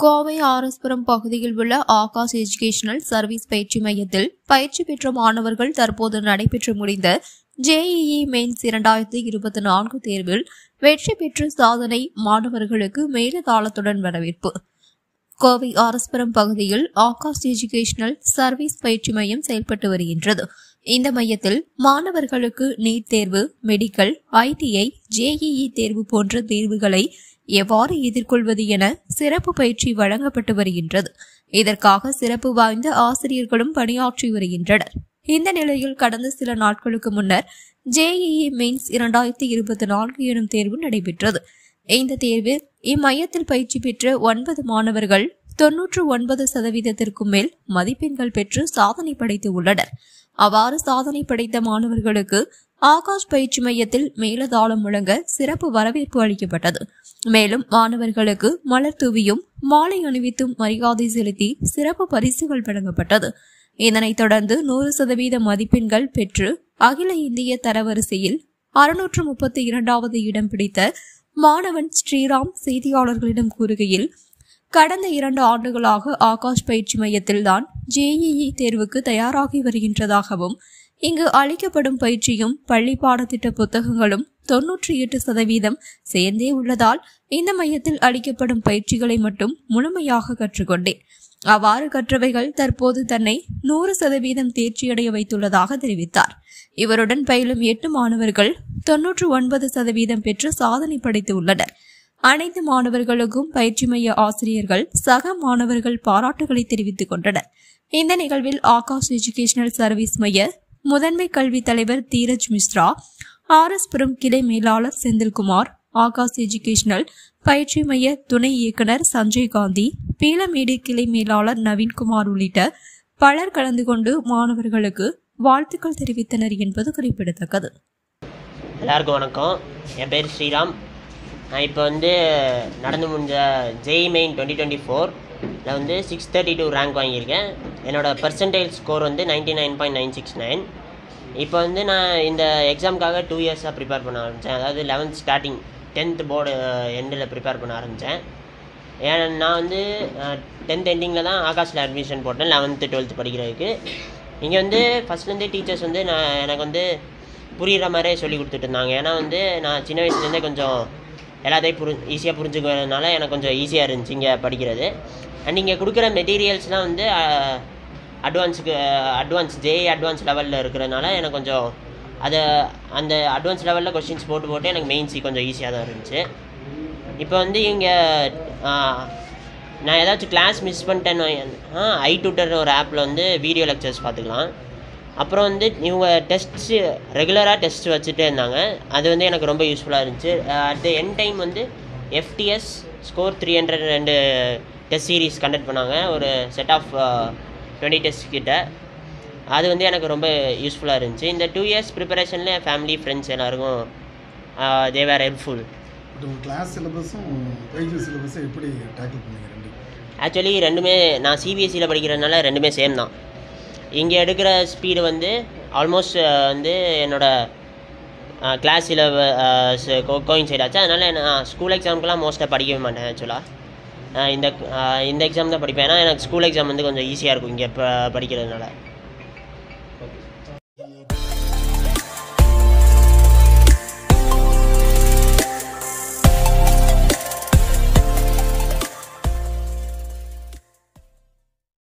கோவை ஆர்எஸ்புரம் பகுதியில் உள்ள Akash educational service பயிற்சி மையத்தில் பயிற்சி பெற்ற மாணவர்கள் தற்போது நடைபெற்று முடிந்த ஜேஇஇ மெயின்ஸ் இரண்டாயிரத்தி இருபத்தி நான்கு தேர்வில் வெற்றி பெற்று சாதனை மாணவர்களுக்கு மேலதாளத்துடன் வரவேற்பு கோவை ஆர்எஸ்புரம் பகுதியில் ஆகாஷ் எஜுகேஷனல் சர்வீஸ் பயிற்சி மையம் செயல்பட்டு வருகின்றது இந்த மையத்தில் மாணவர்களுக்கு நீட் தேர்வு மெடிக்கல் ஐடிஐ ஜேஇஇ தேர்வு போன்ற தேர்வுகளை எவ்வாறு எதிர்கொள்வது என சிறப்பு பயிற்சி வழங்கப்பட்டு வருகின்றது இதற்காக சிறப்பு வாய்ந்த ஆசிரியர்களும் பணியாற்றி வருகின்றனர் இந்த நிலையில் கடந்த சில நாட்களுக்கு முன்னர் ஜேஇஇ மெயின்ஸ் இரண்டாயிரத்தி இருபத்தி நான்கு எனும் தேர்வு நடைபெற்றது இந்த தேர்வில் இம்மையத்தில் பயிற்சி பெற்ற ஒன்பது மாணவர்கள் தொன்னூற்று ஒன்பது சதவீதத்திற்கும் மேல் மதிப்பெண்கள் பெற்று சாதனை படைத்து உள்ளனர் அவ்வாறு சாதனை படைத்த மாணவர்களுக்கு ஆகாஷ் பயிற்சி மையத்தில் மேலதாளம் முழங்க சிறப்பு வரவேற்பு அளிக்கப்பட்டது மேலும் மாணவர்களுக்கு மலர் தூவியும் மாலை அணிவித்தும் மரியாதை செலுத்தி சிறப்பு பரிசுகள் வழங்கப்பட்டது இதனைத் தொடர்ந்து நூறு சதவீத மதிப்பெண்கள் பெற்று அகில இந்திய தரவரிசையில் அறுநூற்று முப்பத்தி இரண்டாவது இடம் பிடித்த மாணவன் ஸ்ரீராம் செய்தியாளர்களிடம் கூறுகையில் கடந்த இரண்டு ஆண்டுகளாக ஆகாஷ் பயிற்சி மையத்தில்தான் ஜேஇஇ தேர்வுக்கு தயாராகி வருகின்றதாகவும் இங்கு அளிக்கப்படும் பயிற்சியும் பள்ளி பாடத்திட்ட புத்தகங்களும் தொன்னூற்றி எட்டு சதவீதம் சேர்ந்தே உள்ளதால் இந்த மையத்தில் அளிக்கப்படும் பயிற்சிகளை மட்டும் முழுமையாக கற்றுக்கொண்டேன் அவ்வாறு கற்றவைகள் தற்போது தன்னை நூறு சதவீதம் தேர்ச்சியடைய வைத்துள்ளதாக தெரிவித்தார் இவருடன் பயிலும் எட்டு மாணவர்கள் தொன்னூற்று ஒன்பது சதவீதம் பெற்று சாதனை படைத்து உள்ளனர் அனைத்து மாணவர்களுக்கும் பயிற்சி மைய ஆசிரியர்கள் சக மாணவர்கள் பாராட்டுகளை தெரிவித்துக் கொண்டனர் இந்த நிகழ்வில் ஆகாஷ் எஜுகேஷனல் சர்வீஸ் மைய முதன்மை கல்வி தலைவர் தீரஜ் மிஸ்ரா ஆர்எஸ்புரம் கிளை மேலாளர் செந்தில்குமார் ஆகாஷ் எஜுகேஷனல் பயிற்சி மைய துணை இயக்குனர் சஞ்சய் காந்தி பீலமேடு கிளை மேலாளர் நவீன்குமார் உள்ளிட்ட பலர் கலந்து கொண்டு மாணவர்களுக்கு வாழ்த்துக்கள் தெரிவித்தனர் என்பது குறிப்பிடத்தக்கது எல்லாருக்கும் வணக்கம் என் பேர் ஸ்ரீராம் நான் இப்போ வந்து நடந்து முடிஞ்ச ஜெய் மெயின் டுவெண்ட்டி டுவெண்ட்டி ஃபோரில் வந்து சிக்ஸ் தேர்ட்டி டூ ரேங்க் வாங்கியிருக்கேன் என்னோடய பர்சன்டேஜ் ஸ்கோர் வந்து ninety nine point nine six nine இப்போ வந்து நான் இந்த எக்ஸாமுக்காக டூ இயர்ஸாக ப்ரிப்பேர் பண்ண ஆரம்பித்தேன் அதாவது லெவன்த் ஸ்டார்டிங் டென்த் போர்டு எண்டில் ப்ரிப்பேர் பண்ண ஆரம்பித்தேன் ஏன் நான் வந்து டென்த் எண்டிங்கில் தான் ஆகாஷில் அட்மிஷன் போட்டேன் லெவன்த்து டுவெல்த்து படிக்கிறதுக்கு இங்கே வந்து ஃபஸ்ட்லேருந்தே டீச்சர்ஸ் வந்து நான் எனக்கு வந்து புரிகிற மாதிரியே சொல்லி கொடுத்துட்டு இருந்தாங்க ஏன்னா வந்து நான் சின்ன வயசுலேருந்தே கொஞ்சம் எல்லாத்தையும் புரி ஈஸியாக புரிஞ்சுக்கிறதுனால எனக்கு கொஞ்சம் ஈஸியாக இருந்துச்சு இங்கே படிக்கிறது அண்ட் இங்கே கொடுக்குற மெட்டீரியல்ஸ்லாம் வந்து அட்வான்ஸுக்கு அட்வான்ஸ் ஜே அட்வான்ஸ் லெவலில் இருக்கிறதுனால எனக்கு கொஞ்சம் அதை அந்த அட்வான்ஸ் லெவலில் கொஷின்ஸ் போட்டு போட்டு எனக்கு மெயின்ஸி கொஞ்சம் ஈஸியாக தான் இருந்துச்சு இப்போ வந்து இங்கே நான் ஏதாச்சும் கிளாஸ் மிஸ் பண்ணிட்டேன்னு ஐ டூட்டர்னு ஒரு ஆப்பில் வந்து வீடியோ லெக்சர்ஸ் பார்த்துக்கலாம் அப்புறம் வந்து இவங்க டெஸ்ட்ஸு ரெகுலராக டெஸ்ட் வச்சுட்டே இருந்தாங்க அது வந்து எனக்கு ரொம்ப யூஸ்ஃபுல்லாக இருந்துச்சு அட் த என் டைம் வந்து எஃப்டிஎஸ் ஸ்கோர் த்ரீ ஹண்ட்ரட் ரெண்டு டெஸ்ட் சீரீஸ் கண்டக்ட் பண்ணாங்க ஒரு செட் ஆஃப் டுவெண்ட்டி டெஸ்ட் கிட்ட அது வந்து எனக்கு ரொம்ப யூஸ்ஃபுல்லாக இருந்துச்சு இந்த டூ இயர்ஸ் ப்ரிப்பரேஷனில் என் ஃபேமிலி ஃப்ரெண்ட்ஸ் எல்லாருக்கும் தே வேர் ஹெல்ப்ஃபுல் பட் உங்கள் கிளாஸ் சிலபஸும் பேஜ் சிலபஸும் எப்படி டேக்கிள் பண்ணீங்க ரெண்டு ஆக்சுவலி ரெண்டுமே நான் சிபிஎஸ்சியில் படிக்கிறதுனால ரெண்டுமே சேம் தான் இங்கே எடுக்கிற ஸ்பீடு வந்து ஆல்மோஸ்ட் வந்து என்னோடய கிளாஸில் கோயின் சைட் ஆச்சு அதனால் நான் ஸ்கூல் எக்ஸாமுக்குலாம் மோஸ்ட்டாக படிக்கவே மாட்டேன் ஆக்சுவலாக இந்த இந்த எக்ஸாம் தான் படிப்பேன் ஏன்னா எனக்கு ஸ்கூல் எக்ஸாம் வந்து கொஞ்சம் ஈஸியாக இருக்கும் இங்கே இப்போ படிக்கிறதுனால